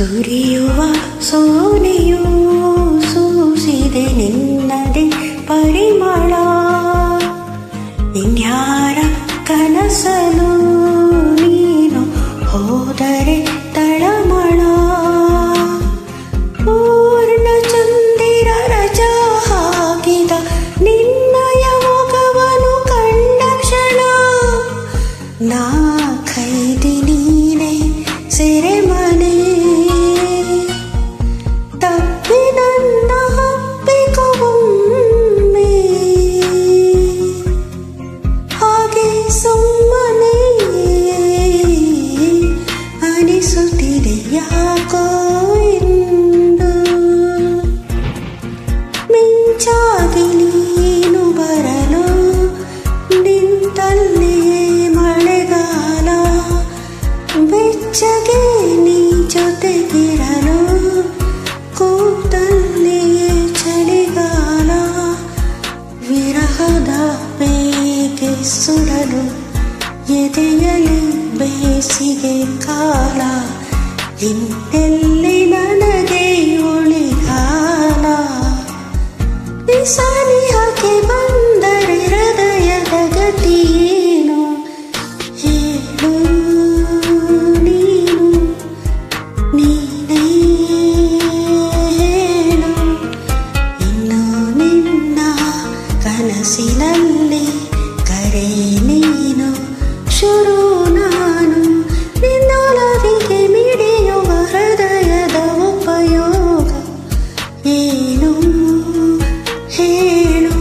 ಸುರಿಯುವ ಸೋನೆಯು ಸೂಸಿದೆ ನಿನ್ನದೆ ಪರಿಮಳ ಇನ್ಯಾರ ಕನಸಲು ನೀನು ಹೋದರೆ ತಳಮಳ ಪೂರ್ಣ ಚಂದಿರ ರಜಾ ಹಾಕಿದ ನಿನ್ನಯ ಮೊಗವನು ಕಂಡ ಕ್ಷಣ ನಾ ಖೈದಿ ನೀನೆ ಸೆರೆಮನೆ ತಪ್ಪಿ ನನ್ನ ಹಪ್ಪಿಕೊಮ್ಮೆ ಹಾಗೆ ಸುಮ್ಮನೆ ಅನಿಸುತ್ತಿದೆ ಯಾಕೋ ಎಂದು ಮಿಂಚಾಗಿ ನೀನು ಬರಲು ನಿಂತಲ್ಲಿಯೇ ಮಳೆಗಾಲ ಬೆಚ್ಚಗೆ ನೀ ಜೊತೆಗಿರಲು ಕೂತಲ್ಲಿಯೇ ಚಳಿಗಾಲ ವಿರಹದ ಬೇಗೆ ಸುಡಲು ಎದೆಯಲಿ ಬೇಸಿಗೆ ಕಾಲ ಇನ್ನೆಲ್ಲಿ ನನಗೆ ಉಳಿಗಾಲ ಸನಿಹಕ್ಕೆ ಬಂದರೆ ಹೃದಯದ ಗತಿಯೇನು ಹೇಳು ನೀನು ನೀನೇ ಹೇಳು ಇನ್ನು ನಿನ್ನ ಕನಸಿನಲ್ಲಿ ಕರೆ ನೀನು ಶುರು ನಾನು ನಿನ್ನೊಲವಿಗೆ ಮಿಡಿಯುವ ಹೃದಯದ ಉಪಯೋಗ ಏನು ಹೇಳು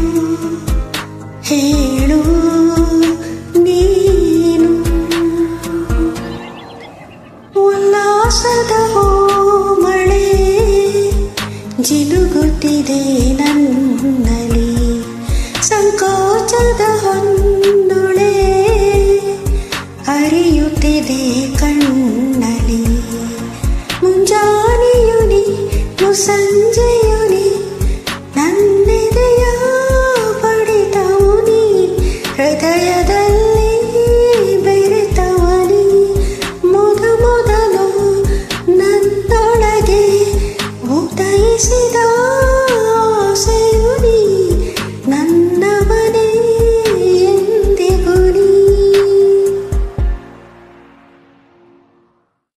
ಹೇಳು ನೀನು ಉಲ್ಲಾಸದ ಮಳೆ ಜಿನುಗುತ್ತಿದೆ ನನ್ನಲಿ ಸಂಕೋಚದ ಹೊನ್ನೊಳೆ ಹರಿಯುತ್ತಿದೆ ಕಣ್ಣಲಿ ಮುಂಜಾನೆಯು ನೀ ಮುಸಂಜೆಯ